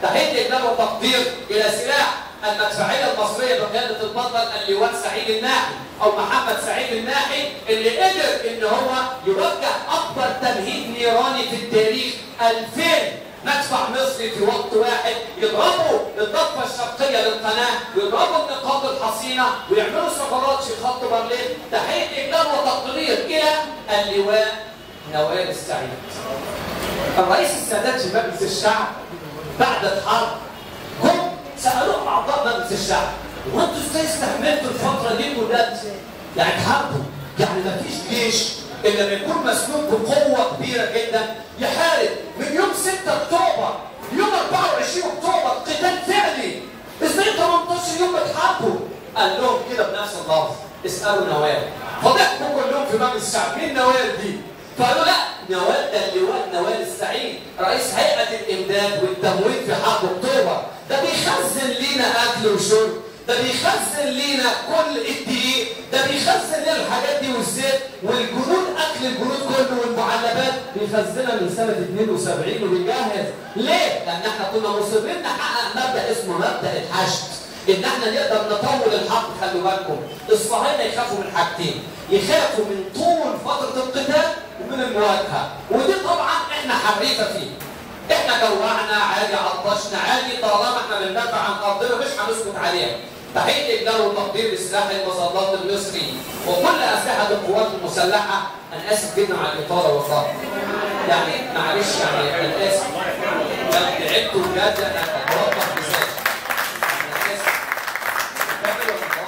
تحية إجلال وتقدير إلى سلاح المدفعية المصرية بقيادة البطل اللواء سعيد الناحي أو محمد سعيد الناحي اللي قدر إن هو يوجه أكبر تمهيد نيراني في التاريخ 2000 مدفع مصري في وقت واحد يضربوا الضفة الشرقية للقناة ويضربوا النقاط الحصينة ويعملوا ثغرات في خط برلين تحية إجلال وتقدير إلى اللواء نوال السعيد الرئيس السادات في مجلس الشعب بعد الحرب هم سالوه اعضاء مجلس الشعب وانتوا ازاي استحملتوا الفتره دي كلها يعني تحاربوا يعني ما فيش جيش الا لما يكون مسلوب بقوه كبيره جدا يحارب من يوم 6 اكتوبر يوم 24 اكتوبر قتال فعلي ازاي 18 يوم بتحاربوا قال لهم كده بنفس اللفظ اسالوا نوال فضحكوا كلهم في مجلس الشعب مين نوال دي؟ فقالوا لا نوال ده اللواء نوال السعيد رئيس هيئه الامداد والتموين في حرب اكتوبر ده بيخزن لينا اكل وشرب ده بيخزن لينا كل الدقيق ده بيخزن لنا الحاجات دي والزيت والجنود اكل الجنود كله والمعلبات بيخزنها من سنه 72 وبيجهز ليه؟ لان احنا كنا مصرين نحقق مبدا اسمه مبدا الحشد ان احنا نقدر نطول الحرب خلوا بالكم الصهاينه يخافوا من حاجتين يخافوا من طول فتره القتال ومن المواجهه ودي طبعا احنا حريفه فيه احنا جوعنا عادي عطشنا عادي طالما احنا بندافع عن ارضنا مش هنسكت عليها تحيه اجلال وتقدير لسلاح المظلات المصري وكل اسلحه القوات المسلحه انا اسف جدا على الاطاله والله يعني معلش يعني انا اسف لو تعبت بجد انا بوقف بذاتي انا اسف أكمل ولا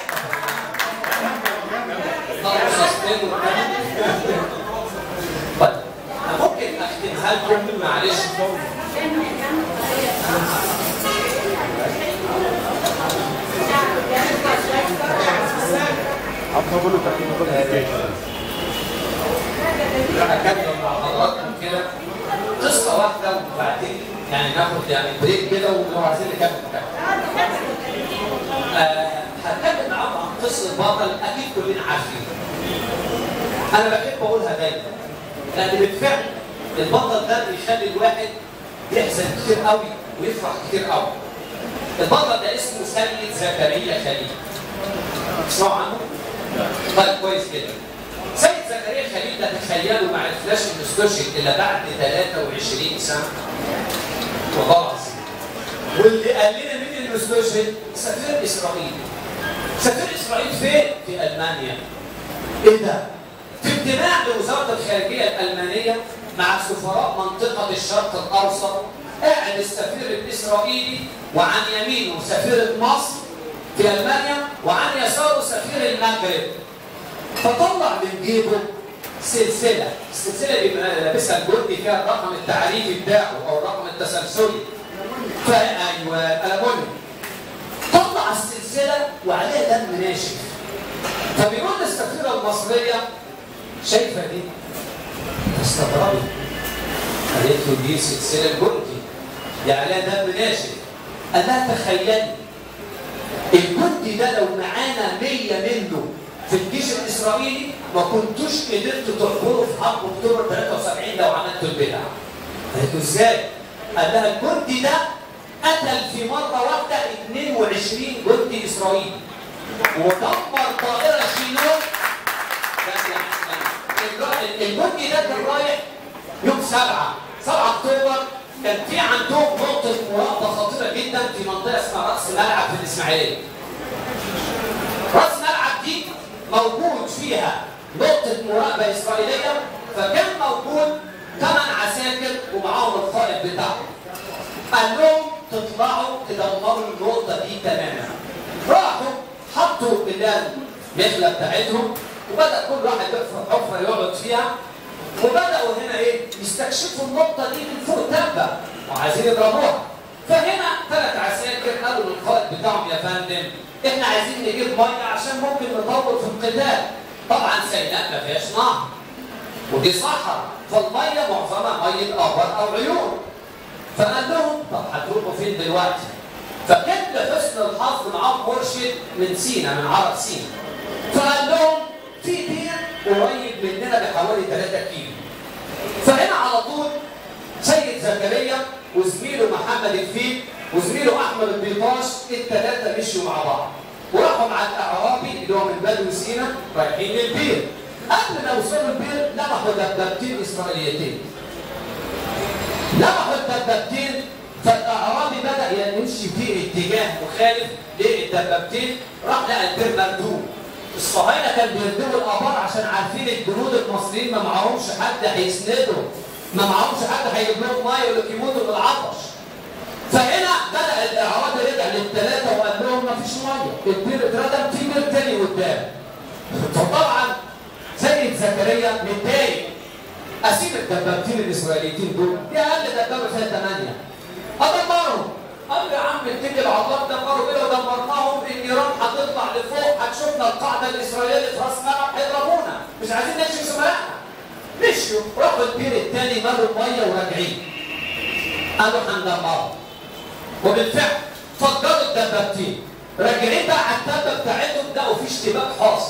أوقف؟ طب سسبند وكده. طيب أنا ممكن اختمها لكم معلش هكمل مع حضراتكم كده قصه واحده وبعدين يعني ناخد يعني بريك كده ولو عايزين نكمل نكمل. آه، هتكلم معاكم عن قصه بطل اكيد كلنا عارفين. انا بحب اقولها دايما لان بالفعل البطل ده بيخلي الواحد يحزن كتير قوي ويفرح كتير قوي. البطل ده اسمه سيد زكريا خليل. تسمعوا عنه؟ طيب كويس جدا. سيد زكريا خليل ده تخيلوا ما عرفناش انه استشهد الا بعد 23 سنه. والله العظيم. واللي قال لنا مين اللي استشهد؟ سفير اسرائيل. سفير اسرائيل فين؟ في المانيا. ايه ده؟ في اجتماع لوزاره الخارجيه الالمانيه مع سفراء منطقه الشرق الاوسط قاعد السفير الاسرائيلي وعن يمينه سفيره مصر في المانيا وعن يساره سفير المغرب فطلع من جيبه سلسله السلسله اللي بيبقى لابسها الجندي فيها الرقم التعريفي بتاعه او الرقم التسلسلي فايوه الومنيوم طلع السلسله وعليها دم ناشف فبيقول للسفيره المصريه شايفه دي استغربت قالت له دي سلسله الجندي دي عليها دم ناشف قال لها تخيلي الجندي ده لو معانا 100 منه في الجيش الاسرائيلي ما كنتوش قدرتوا تحضروا في حرب اكتوبر 73 لو عملتوا البدع. قالت له ازاي؟ قال لها الجندي ده قتل في مره واحده 22 جندي اسرائيلي ودمر طائره شينون الجندي ده كان رايح يوم 7 7 اكتوبر كان في عندهم نقطه مراقبه خطيره جدا في منطقه اسمها راس ملعب في الاسماعيليه. راس ملعب دي موجود فيها نقطة مراقبة إسرائيلية فكان موجود ثمان عساكر ومعاهم القائد بتاعهم. قال لهم تطلعوا تدمروا النقطة دي تماما. راحوا حطوا اللي المخلة بتاعتهم وبدأ كل واحد يحفر حفرة يقعد فيها وبدأوا هنا إيه يستكشفوا النقطة دي من فوق تبة وعايزين يضربوها. فهنا ثلاث عساكر قالوا للقائد بتاعهم يا فندم احنا عايزين نجيب ميه عشان ممكن نطول في القتال طبعا سيناء ما فيهاش نهر ودي صحراء فالميه معظمها ميه ابر او عيون فقال لهم طب هتروحوا فين دلوقتي؟ فكان لحسن الحظ معاهم مرشد من سينا من عرب سينا فقال لهم في بير قريب مننا بحوالي 3 كيلو فهنا على طول سيد زكريا وزميله محمد الفيل وزميله احمد البيطاش الثلاثه مشوا مع بعض وراحوا مع الاعرابي اللي هو من بدو سينا رايحين للبير قبل ما يوصلوا البير لمحوا دبابتين اسرائيليتين لمحوا الدبابتين فالاعرابي بدا يمشي في اتجاه مخالف للدبابتين راح لقى البير مردود الصهاينه كان بيردموا الابار عشان عارفين الجنود المصريين ما معهمش حد هيسندهم ما معهمش حد هيجيب لهم ميه ولا يموتوا من العطش فهنا بدا الاعرابي رجع للثلاثه وقال لهم ما فيش ميه البير اتردم في بير تاني قدام فطبعا سيد زكريا متضايق اسيب الدبابتين الاسرائيليين دول دي اقل دبابه فيها ثمانيه ادمرهم قال يا عم اتكل على الله دمروا كده ودمرناهم النيران هتطلع لفوق هتشوفنا القاعده الاسرائيليه في راس ملعب هيضربونا مش عايزين نمشي سمعنا مشيوا راحوا البير الثاني مروا ميه وراجعين قالوا هندمرهم وبالفعل فجروا الدبابتين راجعين بقى على الدبه بتاعتهم لقوا في اشتباك حاصل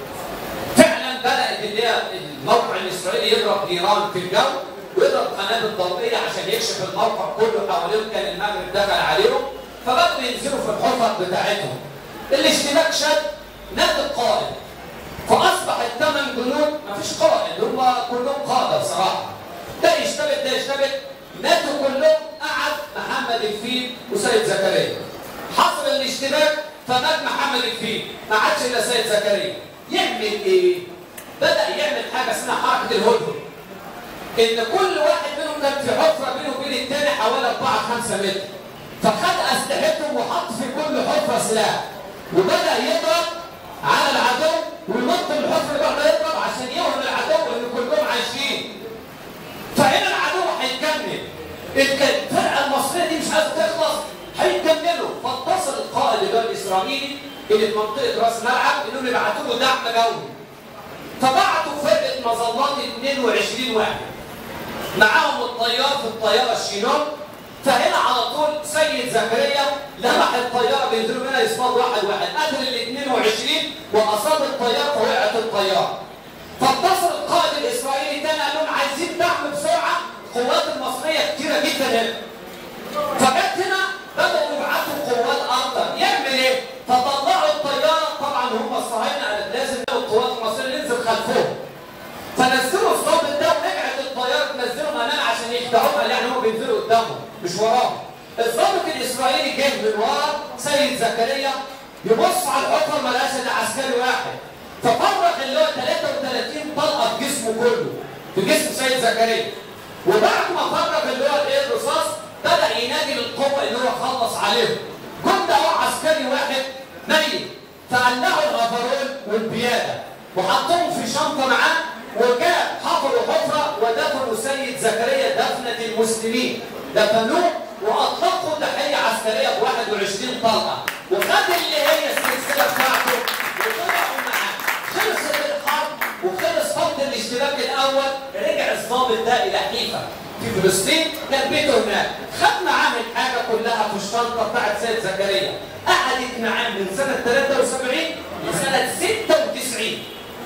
فعلا بدات اللي هي الموقع الاسرائيلي يضرب نيران في الجو ويضرب قنابل ضوئيه عشان يكشف الموقع كله حواليهم كان المغرب دخل عليهم فبدأوا ينزلوا في الحفر بتاعتهم الاشتباك شد مات القائد فاصبح الثمان جنود مفيش قائد هم كلهم قاده بصراحه ده يشتبك ده يشتبك ماتوا كلهم قعد محمد الفيل وسيد زكريا حصل الاشتباك فمات محمد الفيل ما عادش الا سيد زكريا يعمل ايه؟ بدا يعمل حاجه اسمها حركه الهدهد ان كل واحد منهم كان في حفره بينه وبين الثاني حوالي 4 5 متر فخد اسلحتهم وحط في كل حفره سلاح وبدا يضرب على العدو وينط من الحفره بقى يضرب عشان يوهم العدو ان كلهم عايشين فهنا العدو هيكمل الفرقه المصريه دي مش عايزه تخلص هيكملوا فاتصل القائد اللي هو الاسرائيلي اللي في منطقه راس ملعب انهم يبعتوا له دعم جوي فبعتوا فرقه مظلات 22 واحد معاهم الطيار في الطياره الشينون فهنا على طول سيد زكريا لمح الطياره بينزلوا منها يصطاد واحد واحد قتل ال 22 واصاب الطيار فوقعت الطياره فاتصل القائد الاسرائيلي تاني قال لهم عايزين دعم بسرعه القوات المصريه كتيره جدا هنا فجت هنا بدأوا يبعتوا قوات أكتر يعمل إيه؟ فطلعوا الطيارة طبعا هم الصهاينة قالت لازم القوات المصرية ننزل خلفهم فنزلوا الضابط ده ورجعت الطيارة تنزلهم أمام عشان يخدعوهم يعني هم بينزلوا قدامهم مش وراهم الضابط الإسرائيلي جه من ورا سيد زكريا يبص على الحفر ما لقاش إلا عسكري واحد ففرغ اللي هو 33 طلقة في جسمه كله في جسم سيد زكريا وبعد ما فرغ اللي هو الايه الرصاص بدا ينادي للقوه اللي هو خلص عليهم كنت اهو عسكري واحد ميت فقلعوا الغفرون والبياده وحطهم في شنطه معاه وجاء حفروا حفره ودفنوا سيد زكريا دفنه المسلمين دفنوه واطلقوا تحيه عسكريه ب 21 طلقه وخد اللي هي السلسله بتاعته وطلعوا معاه خلصت الحرب وخلص فض الاشتباك الاول رجع الضابط ده الى حيفا في فلسطين كان بيته هناك خد معاه الحاجه كلها في الشنطه بتاعت سيد زكريا قعدت معاه من سنه 73 لسنه 96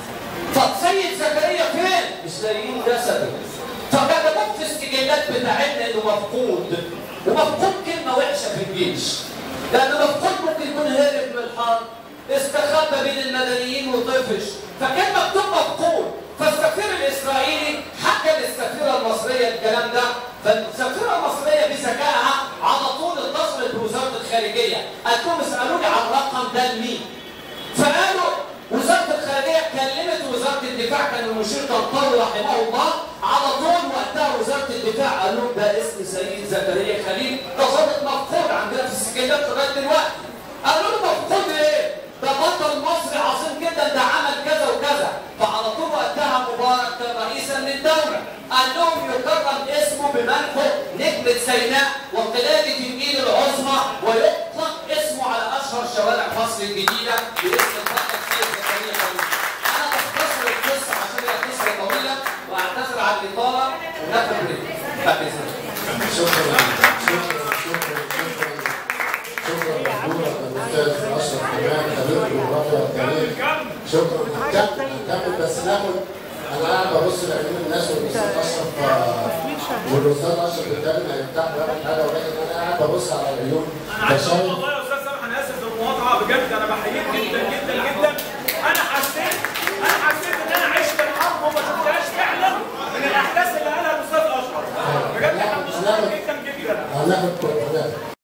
طب سيد زكريا فين؟ مش لاقيين جسده فكتبوه في السجلات بتاعتنا انه مفقود ومفقود كلمه وحشه في الجيش لان مفقود ممكن يكون هرب من الحرب استخبى بين المدنيين وطفش فكان مكتوب مفقود فالسفير الاسرائيلي حكى للسفيره المصريه الكلام ده فالسفيره المصريه بذكائها على طول اتصلت بوزاره الخارجيه قالت لهم اسالوني عن الرقم ده لمين فقالوا وزاره الخارجيه كلمت وزاره الدفاع كان المشير طنطاوي رحمه الله على طول وقتها وزاره الدفاع قال لهم ده اسم سيد زكريا خليل ده ضابط مفقود عندنا في السجلات لغايه دلوقتي قالوا له مفقود ايه؟ ده بطل مصري عظيم جدا ده عمل كذا وكذا فعلى طول وقتها مبارك كان رئيسا للدوله قال لهم يكرم اسمه بمنحه نجمه سيناء وقلاده النيل العظمى ويطلق اسمه على اشهر شوارع مصر الجديده باسم البطل سيد زكريا خليل انا بختصر القصه عشان هي قصه طويله واعتذر عن الاطاله وناخد بريك بعد اذنك شكرا شكرا شكرا شكرا شكرا مشكورا الاستاذ اشرف كمان خبير الجغرافيا والتاريخ شكرا هنكمل هنكمل بس ناخد انا قاعد ببص لعيون الناس والاستاذ اشرف آه، والاستاذ اشرف التاني هيفتح ويعمل حاجه ولكن انا قاعد ببص على العيون انا عايز اقول بشايف والله يا استاذ سامح انا اسف في المقاطعه بجد انا بحييك جدا جدا جدا انا حسيت انا حسيت ان انا عشت الحرب وما شفتهاش فعلا من الاحداث اللي قالها الاستاذ اشرف بجد احنا بنشكرك جدا جدا هناخد هناخد